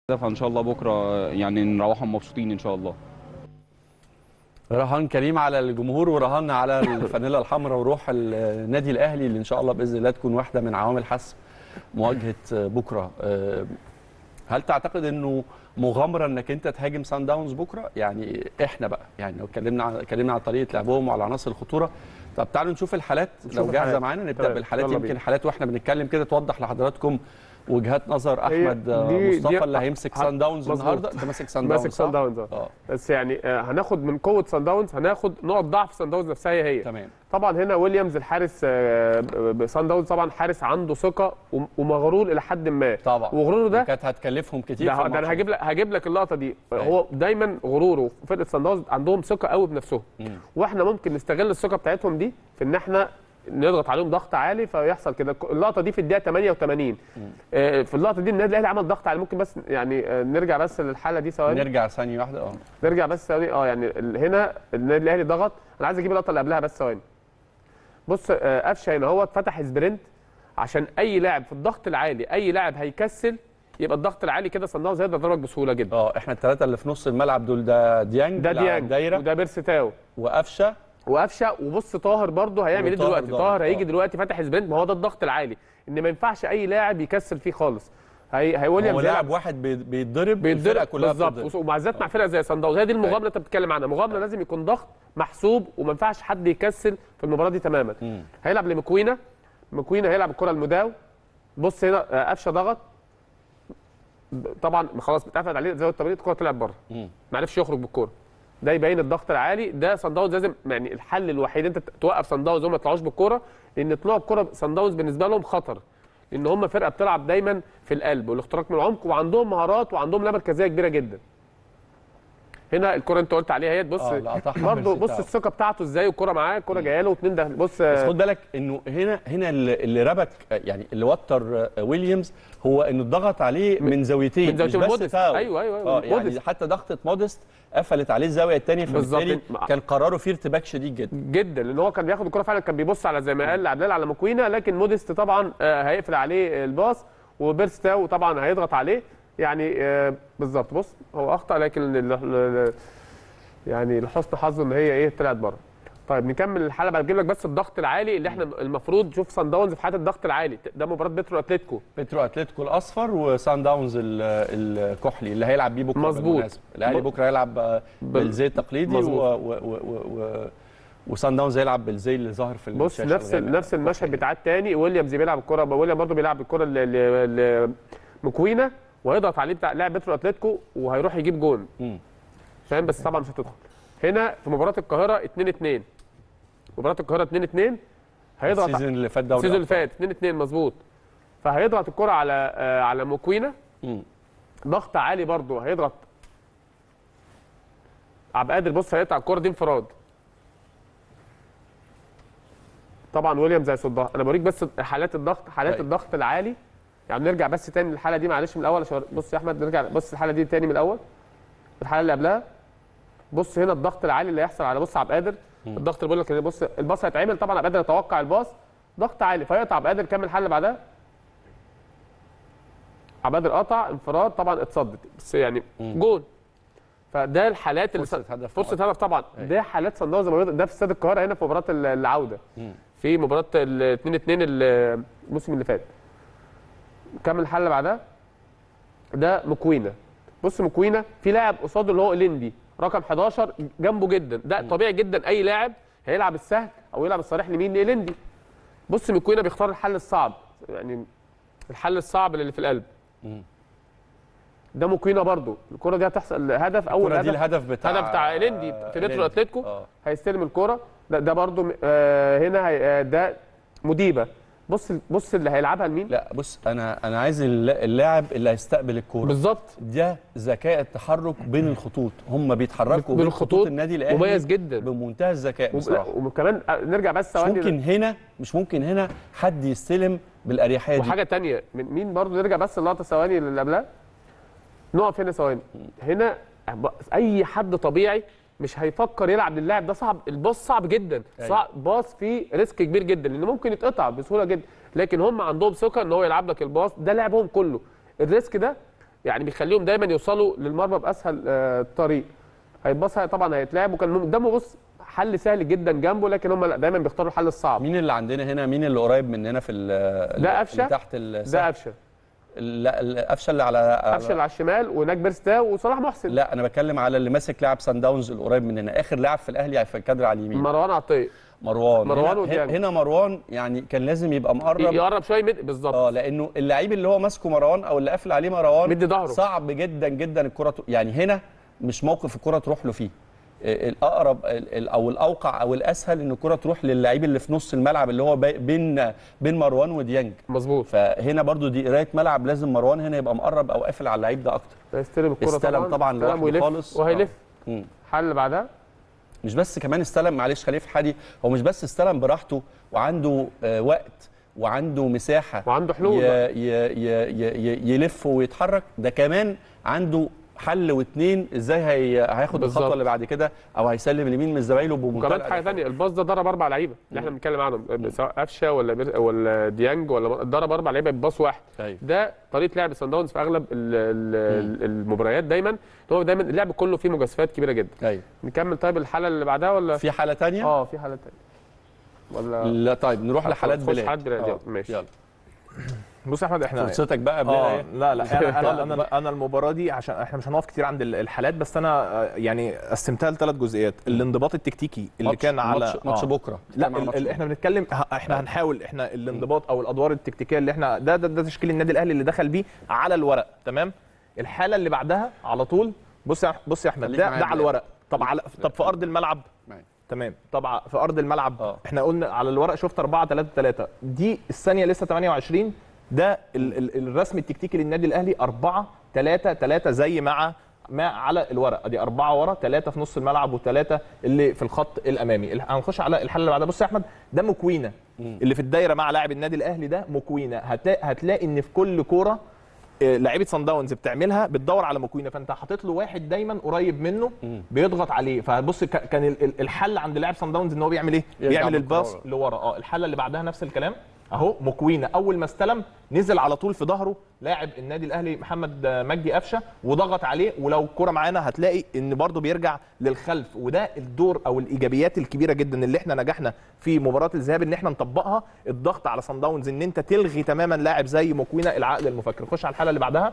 فان شاء الله بكره يعني نروحهم مبسوطين ان شاء الله رهان كريم على الجمهور ورهان على الفانيلا الحمراء وروح النادي الاهلي اللي ان شاء الله باذن الله تكون واحده من عوامل حسم مواجهه بكره أه، هل تعتقد انه مغامره انك انت تهاجم سان داونز بكره يعني احنا بقى يعني لو اتكلمنا عن اتكلمنا عن طريقه لعبهم وعلى عناصر الخطوره طب تعالوا نشوف الحالات نشوف لو جاهزه الحالات. معانا نبدا تمام. بالحالات يلا يمكن بينا. حالات واحنا بنتكلم كده توضح لحضراتكم وجهات نظر هي احمد آه، دي- مصطفى دي- اللي هيمسك ه- سان داونز مظبوط. النهارده انت ماسك سان داونز ماسك سان صح؟ داونز آه. اه بس يعني آه، هناخد من قوه سان داونز هناخد نقط ضعف سان داونز نفسها هي هي تمام طبعا هنا ويليامز الحارس آه، ب- بسان داونز طبعا حارس عنده ثقه وم- ومغرور الى حد ما طبعا وغروره ده كانت هتكلفهم كتير ده, في ده الماتش انا هجيب لك هجيب لك اللقطه دي أيوة. هو دايما غروره فرقه سان داونز عندهم ثقه قوي بنفسهم مم. واحنا ممكن نستغل الثقه بتاعتهم دي في ان احنا نضغط عليهم ضغط عالي فيحصل كده اللقطه دي في الدقيقه 88 آه، في اللقطه دي النادي الاهلي عمل ضغط عالي ممكن بس يعني آه، نرجع بس للحاله دي ثواني نرجع ثانيه واحده اه نرجع بس ثواني اه يعني ال- هنا النادي الاهلي ضغط انا عايز اجيب اللقطه اللي قبلها بس ثواني بص آه، قفشه هنا هو فتح سبرنت عشان اي لاعب في الضغط العالي اي لاعب هيكسل يبقى الضغط العالي كده صن داونز هيقدر يضربك بسهوله جدا اه احنا الثلاثه اللي في نص الملعب دول ده ديانج ده لاعب ديانج دايره وده بيرسي تاو وقفشه وقفشه وبص طاهر برده هيعمل ايه وطاهر دلوقتي ضاغط، طاهر هيجي آه. دلوقتي فاتح سبرنت ما هو ده الضغط العالي ان ما ينفعش اي لاعب يكسل فيه خالص هي هي ويليامز هو يلعب- لاعب واحد بي- بيتضرب والفرقة بيتضرب كلها بالظبط بتتضرب. ومع ذات مع فرقه زي صن داونز هي دي المغامره اللي انت بتتكلم عنها مغامره لازم يكون ضغط محسوب وما ينفعش حد يكسل في المباراه دي تماما مم. هيلعب لمكوينا مكوينا هيلعب الكره المداو بص هنا آه، قفشه ضغط ب- طبعا خلاص اتقفل عليه زي التمرير الكره طلعت بره مم. ما عرفش يخرج بالكوره ده يبين الضغط العالي ده صن داونز لازم يعني الحل الوحيد انت توقف صن داونز هم ما يطلعوش بالكوره لان طلوع الكوره صن داونز بالنسبه لهم خطر لان هم فرقه بتلعب دايما في القلب والاختراق من العمق وعندهم مهارات وعندهم لا مركزيه كبيره جدا هنا الكره انت قلت عليها اهي بص اه لا قطعها برضه بيرسي بص تاو. الثقه بتاعته ازاي والكره معاه الكره جايه له واثنين ده بص بس خد بالك انه هنا هنا اللي اللي ربك يعني اللي وتر آه، ويليامز هو انه ضغط عليه من زاويتين من زاويتين مش بس موديست. تاو. أيوة، أيوة، اه يعني موديست. حتى ضغطه مودست قفلت عليه الزاويه الثانيه بالظبط. فبالتالي مع- كان قراره فيه ارتباك شديد جدا جدا لان هو كان بياخد الكره فعلا كان بيبص على زي ما قال عبد على مكوينا لكن موديست طبعا آه، هيقفل عليه الباص وبيرستاو طبعا هيضغط عليه يعني آه، بالظبط بص هو اخطا لكن ال- ال- ال- يعني لحسن حظه ان هي ايه طلعت بره طيب نكمل الحلقه بجيب لك بس الضغط العالي اللي احنا المفروض نشوف صن داونز في حاله الضغط العالي ده مباراه بترو اتلتيكو بترو اتلتيكو الاصفر وسان داونز ال- الكحلي اللي هيلعب بيه بكره مظبوط. بالمناسبة. الاهلي ب- بكره هيلعب آه، بال- بالزي التقليدي و, مظبوط. و, و, و, و وسان داونز هيلعب بالزي اللي ظاهر في بص الشاشة نفس الغامق. نفس المشهد بتاع التاني ويليامز بيلعب الكره ويليام برضه بيلعب الكره لمكوينا وهيضغط عليه بتاع لاعب بترو اتلتيكو وهيروح يجيب جون مم. فاهم بس طبعا مش هتدخل هنا في مباراه القاهره 2 2 مباراه القاهره 2 2 هيضغط السيزون اللي فات دوري السيزون اللي الأبطال. فات 2 2 مظبوط فهيضغط الكره على آه، على مكوينا مم. ضغط عالي برضه هيضغط عبد القادر بص هيقطع الكره دي انفراد طبعا ويليامز هيصدها انا بوريك بس حالات الضغط حالات طيب. الضغط العالي يعني نرجع بس تاني للحاله دي معلش من الاول عشان بص يا احمد نرجع بص الحاله دي تاني من الاول الحاله اللي قبلها بص هنا الضغط العالي اللي هيحصل على بص عبد القادر الضغط اللي بقول لك بص الباص هيتعمل طبعا عبد القادر يتوقع الباص ضغط عالي فيقطع عبد القادر كمل الحاله اللي بعدها عبد القادر قطع انفراد طبعا اتصدت بس يعني جون فده الحالات اللي فرصة هدف فرصه طبعاً. هدف طبعا ده حالات صن داونز زي ما بيقولوا، ده في استاد القاهره هنا في مباراه ال- العوده مم. في مباراه ال 2 2 الموسم اللي فات كمل الحاله اللي بعدها ده مكوينا بص مكوينا في لاعب قصاده اللي هو ليندي رقم 11 جنبه جدا ده طبيعي جدا اي لاعب هيلعب السهل او يلعب الصريح لمين ليندي بص مكوينا بيختار الحل الصعب يعني الحل الصعب اللي في القلب مم. ده مكوينا برضو الكره دي هتحصل هدف اول الكرة دي هدف الهدف بتاع هدف بتاع ليندي في بيترو ليندي. اتلتيكو اه هيستلم الكرة ده, ده برضو م- آه هنا هي آه ده مديبة بص بص اللي هيلعبها لمين لا بص انا انا عايز الل- اللاعب اللي هيستقبل الكوره بالظبط ده ذكاء التحرك بين الخطوط هم بيتحركوا بين خطوط بالخطوط النادي الاهلي مميز جدا بمنتهى الذكاء وب- لا، بصراحه وكمان آه، نرجع بس مش ثواني ممكن هنا مش ممكن هنا حد يستلم بالاريحيه دي وحاجة تانية من مين برضو نرجع بس اللقطة ثواني اللي قبلها نقف هنا ثواني هنا ب- اي حد طبيعي مش هيفكر يلعب للاعب ده صعب الباص صعب جدا أيوة. صعب باص فيه ريسك كبير جدا لانه ممكن يتقطع بسهوله جدا لكن هم عندهم ثقه ان هو يلعب لك الباص ده لعبهم كله الريسك ده يعني بيخليهم دايما يوصلوا للمرمى باسهل آه، طريق هيتبص طبعا هيتلعب وكان قدامه بص حل سهل جدا جنبه لكن هم لا دايما بيختاروا الحل الصعب مين اللي عندنا هنا مين اللي قريب مننا في ال- ده اللي قفشة. تحت ال- ده قفشه لا القفشه اللي على قفشه اللي على الشمال وهناك بيرستاو وصلاح محسن لا انا بتكلم على اللي ماسك لاعب سان داونز القريب مننا اخر لاعب في الاهلي في الكادر على اليمين مروان عطيه مروان مروان هنا, وديانج. هنا مروان يعني كان لازم يبقى مقرب يقرب شويه مد بالظبط اه لانه اللعيب اللي هو ماسكه مروان او اللي قافل عليه مروان مدي ظهره. صعب جدا جدا الكره ت- يعني هنا مش موقف الكره تروح له فيه آه، الاقرب ال- ال- او الاوقع او الاسهل ان الكره تروح للعيب اللي في نص الملعب اللي هو بي- بين بين مروان وديانج مظبوط فهنا برضو دي قرايه ملعب لازم مروان هنا يبقى مقرب او قافل على اللعيب ده اكتر هيستلم الكره استلم طبعا استلم لوحده ويلف خالص. وهيلف مم. الحل اللي بعدها مش بس كمان استلم معلش خليفه حدي هو مش بس استلم براحته وعنده آه، وقت وعنده مساحه وعنده حلول ي- بقى. ي- ي- ي- ي- يلف ويتحرك ده كمان عنده حل واتنين ازاي هي هياخد بالظبط. الخطوه اللي بعد كده او هيسلم اليمين من زمايله بمنتهى وكمان حاجه الأداء. ثانيه الباص ده ضرب اربع لعيبه اللي احنا بنتكلم عنهم سواء قفشه ولا بير ولا ديانج ولا ضرب اربع لعيبه بباص واحد أيوة. ده طريقه لعب سان داونز في اغلب ال ال المباريات دايما إن هو دايما اللعب كله فيه مجازفات كبيره جدا ايوه نكمل طيب الحاله اللي بعدها ولا في حاله تانية اه في حاله ثانيه ولا لا طيب نروح لحالات نخش بلاد حالات بلاد، آه، يلا، ماشي. يلا بص يا احمد احنا فرصتك بقى اه بلا لا لا انا طالب انا بقى. انا, أنا المباراه دي عشان احنا مش هنقف كتير عند ال- الحالات بس انا آه، يعني قسمتها لثلاث جزئيات الانضباط التكتيكي اللي ماتش- كان على ماتش, ماتش آه. بكره لا بتتكلم عن ال- ماتش ال- احنا بنتكلم ه- احنا هنحاول احنا الانضباط او الادوار التكتيكيه اللي احنا ده ده, ده تشكيل النادي الاهلي اللي دخل بيه على الورق تمام الحاله اللي بعدها على طول بص يا بص يا احمد خليك ده, معايا ده على بقى. الورق طب على طب في ارض الملعب معاك. تمام طبعا في ارض الملعب آه. احنا قلنا على الورق شفت 4 3 3 دي الثانيه لسه 28 ده ال ال الرسم التكتيكي للنادي الاهلي 4 3 3 زي مع ما على الورق ادي أربعة ورا ثلاثة في نص الملعب وثلاثة اللي في الخط الأمامي ال- هنخش على الحل اللي بعدها بص يا أحمد ده مكوينة اللي في الدايرة مع لاعب النادي الأهلي ده مكوينة هت- هتلاقي إن في كل كورة آه، لعيبه صن داونز بتعملها بتدور على مكوينه فانت حاطط له واحد دايما قريب منه بيضغط عليه فبص ك- كان ال- ال- الحل عند لاعب صن داونز ان هو بيعمل ايه؟ يرجع بيعمل بالكرة الباص ورا. لورا اه الحله اللي بعدها نفس الكلام اهو مكوينه اول ما استلم نزل على طول في ظهره لاعب النادي الاهلي محمد آه، مجدي قفشه وضغط عليه ولو الكره معانا هتلاقي ان برده بيرجع للخلف وده الدور او الايجابيات الكبيره جدا اللي احنا نجحنا في مباراه الذهاب ان احنا نطبقها الضغط على صن داونز ان انت تلغي تماما لاعب زي مكوينه العقل المفكر خش على الحاله اللي بعدها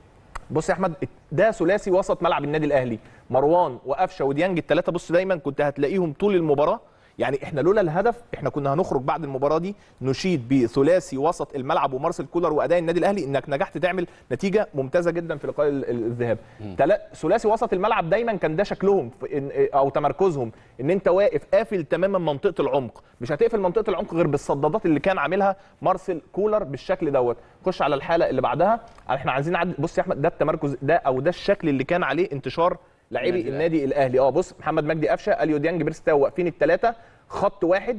بص يا احمد ده ثلاثي وسط ملعب النادي الاهلي مروان وقفشه وديانج الثلاثه بص دايما كنت هتلاقيهم طول المباراه يعني احنا لولا الهدف احنا كنا هنخرج بعد المباراه دي نشيد بثلاثي وسط الملعب ومارسيل كولر واداء النادي الاهلي انك نجحت تعمل نتيجه ممتازه جدا في لقاء ال- ال- الذهاب تلا- ثلاثي وسط الملعب دايما كان ده شكلهم في إن- او تمركزهم ان انت واقف قافل تماما منطقه العمق مش هتقفل منطقه العمق غير بالصدادات اللي كان عاملها مارسيل كولر بالشكل دوت خش على الحاله اللي بعدها احنا عايزين نعدي بص يا احمد ده التمركز ده او ده الشكل اللي كان عليه انتشار لاعبي النادي النادي الاهلي اه بص محمد مجدي قفشه اليو ديانج بيرستاو واقفين الثلاثه خط واحد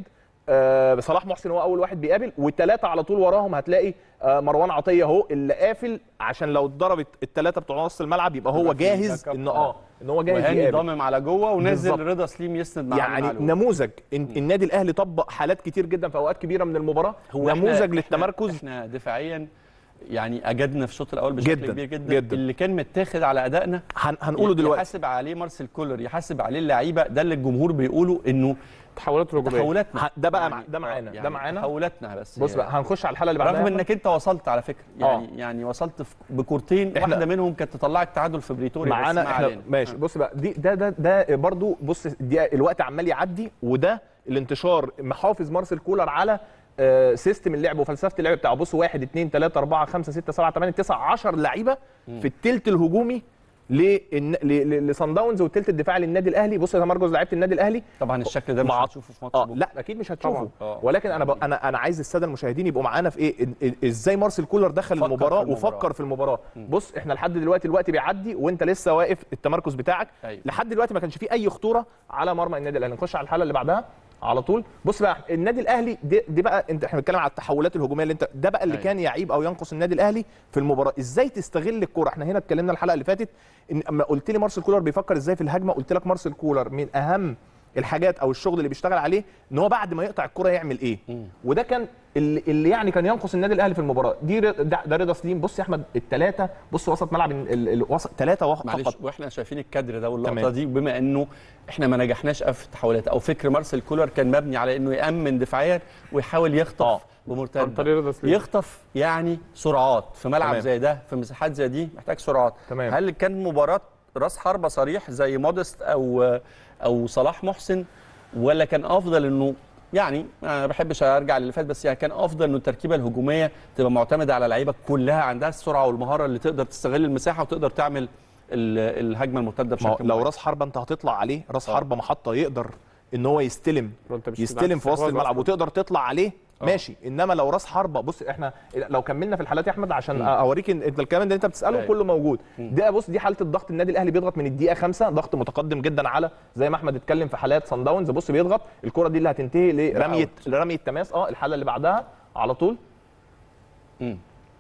آه صلاح محسن هو اول واحد بيقابل والثلاثه على طول وراهم هتلاقي آه مروان عطيه اهو اللي قافل عشان لو اتضربت الثلاثه بتوع نص الملعب يبقى هو يبقى في جاهز باك اب. ان اه ان هو جاهز وهاني يقابل ضامم على جوه ونزل بالظبط. رضا سليم يسند مع يعني معلول. نموذج إن النادي الاهلي طبق حالات كتير جدا في اوقات كبيره من المباراه هو إحنا- نموذج إحنا- للتمركز احنا دفاعيا يعني اجدنا في الشوط الاول بشكل جداً، كبير جدا, جداً. اللي كان متاخد على ادائنا هن هنقوله دلوقتي يحاسب عليه مارسيل كولر يحاسب عليه اللعيبه ده اللي الجمهور بيقوله انه تحولات هجوميه تحولاتنا ه- ده بقى يعني- مع- ده معانا يعني ده معانا تحولاتنا بس بص هي- بقى هنخش على الحاله اللي بعدها رغم انك انت وصلت على فكره يعني يعني وصلت في- بكورتين إحنا- واحده منهم كانت تطلعك تعادل في بريتوريا بس معانا ما احنا علينا. ماشي بص بقى دي ده ده ده برضو بص دي الوقت عمال يعدي وده الانتشار محافظ مارسيل كولر على آه، سيستم اللعب وفلسفه اللعب بتاعه بص 1 2 3 4 5 6 7 8 9 10 لعيبه في التلت الهجومي للن- ل- ل- لصن داونز والتلت الدفاعي للنادي الاهلي بص يا تمركز لعيبه النادي الاهلي طبعا الشكل ده مش مع- هتشوفه في ماتش اه بكرة. لا اكيد مش هتشوفه طبعاً. آه. ولكن انا ب... انا انا عايز الساده المشاهدين يبقوا معانا في ايه إن- إن- ازاي مارسيل كولر دخل فكر المباراه في المباراة. وفكر في المباراه بص احنا لحد دلوقتي الوقت بيعدي وانت لسه واقف التمركز بتاعك أيوة. لحد دلوقتي ما كانش فيه اي خطوره على مرمى النادي الاهلي نخش على الحاله اللي بعدها على طول بص بقى النادي الاهلي دي, دي بقى انت احنا بنتكلم على التحولات الهجوميه اللي انت ده بقى اللي أيوة. كان يعيب او ينقص النادي الاهلي في المباراه ازاي تستغل الكوره احنا هنا اتكلمنا الحلقه اللي فاتت ان اما قلت لي مارسيل كولر بيفكر ازاي في الهجمه قلت لك مارسيل كولر من اهم الحاجات او الشغل اللي بيشتغل عليه ان هو بعد ما يقطع الكره يعمل ايه وده كان اللي, اللي يعني كان ينقص النادي الاهلي في المباراه دي ر- ده, ده رضا سليم بص يا احمد الثلاثه بص وسط ملعب ال- ال- الوسط ثلاثه معلش فقط واحنا شايفين الكادر ده واللقطه تمام. دي بما انه احنا ما نجحناش في التحولات او فكر مارسيل كولر كان مبني على انه يامن دفاعيا ويحاول يخطف آه. عن بمرتده طريق رضا سليم يخطف يعني سرعات في ملعب تمام. زي ده في مساحات زي دي محتاج سرعات تمام. هل كان مباراه راس حربه صريح زي مودست او او صلاح محسن ولا كان افضل انه يعني انا ما بحبش ارجع للي فات بس يعني كان افضل انه التركيبه الهجوميه تبقى معتمده على لعيبه كلها عندها السرعه والمهاره اللي تقدر تستغل المساحه وتقدر تعمل ال- الهجمه المرتده ما هو بشكل لو معين. راس حربه انت هتطلع عليه راس آه. حربه محطه يقدر ان هو يستلم وأنت مش يستلم في وسط استحواذ الملعب أصلاً. وتقدر تطلع عليه ماشي انما لو راس حربه بص احنا لو كملنا في الحالات يا احمد عشان اوريك ان انت الكلام اللي انت بتساله أيوة. كله موجود ده بص دي حاله الضغط النادي الاهلي بيضغط من الدقيقه 5 ضغط متقدم جدا على زي ما احمد اتكلم في حالات صن داونز بص بيضغط الكره دي اللي هتنتهي لرميه لرميه تماس اه الحاله اللي بعدها على طول مم.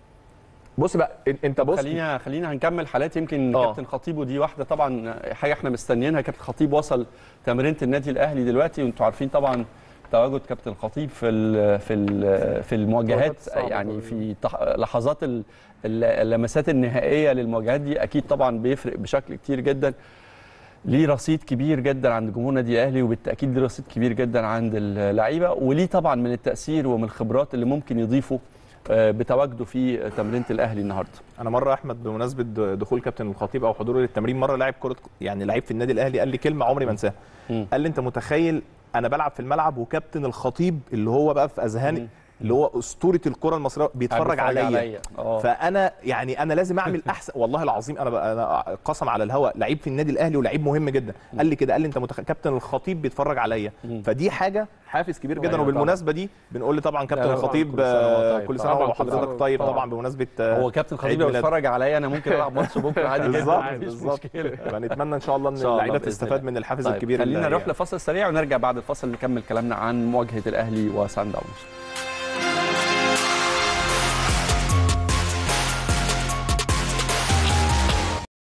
بص بقى إن- انت بص خلينا خلينا هنكمل حالات يمكن آه. كابتن خطيب ودي واحده طبعا حاجه احنا مستنيينها كابتن خطيب وصل تمرينه النادي الاهلي دلوقتي وانتم عارفين طبعا تواجد كابتن خطيب في ال في ال في المواجهات المواجهات الصعبة يعني طبعاً. في تح- لحظات ال- ال- اللمسات النهائيه للمواجهات دي اكيد طبعا بيفرق بشكل كتير جدا ليه رصيد كبير جدا عند جمهور النادي الاهلي وبالتاكيد ليه رصيد كبير جدا عند اللعيبه وليه طبعا من التاثير ومن الخبرات اللي ممكن يضيفه آه، بتواجده في تمرينه الاهلي النهارده انا مره احمد بمناسبه د- دخول كابتن الخطيب او حضوره للتمرين مره لاعب كره يعني لعيب في النادي الاهلي قال لي كلمه عمري ما انساها مم. قال لي انت متخيل انا بلعب في الملعب وكابتن الخطيب اللي هو بقى في اذهاني اللي هو اسطوره الكره المصريه بيتفرج عليا اه فانا يعني انا لازم اعمل احسن والله العظيم انا بقى انا قسم على الهواء لعيب في النادي الاهلي ولعيب مهم جدا قال لي كده قال لي انت متخ... كابتن الخطيب بيتفرج عليا مم. فدي حاجه حافز كبير جدا أيوة وبالمناسبه دي بنقول لي طبعا كابتن لا، طبعاً، الخطيب كل سنة وهو آه، طيب. كل سنه طبعاً، كل وحضرتك سنة طيب طبعاً. طبعا بمناسبه آه، هو كابتن خطيب عيد لو ميلاده. اتفرج عليا انا ممكن العب ماتش بكره عادي جدا بالظبط مفيش بالظبط مشكله فنتمنى ان شاء الله ان إن شاء الله اللعيبه بإذن تستفاد الله. من الحافز طيب الكبير خلينا اللي- نروح لفاصل سريع ونرجع بعد الفاصل نكمل كلامنا عن مواجهه الاهلي وسان داونز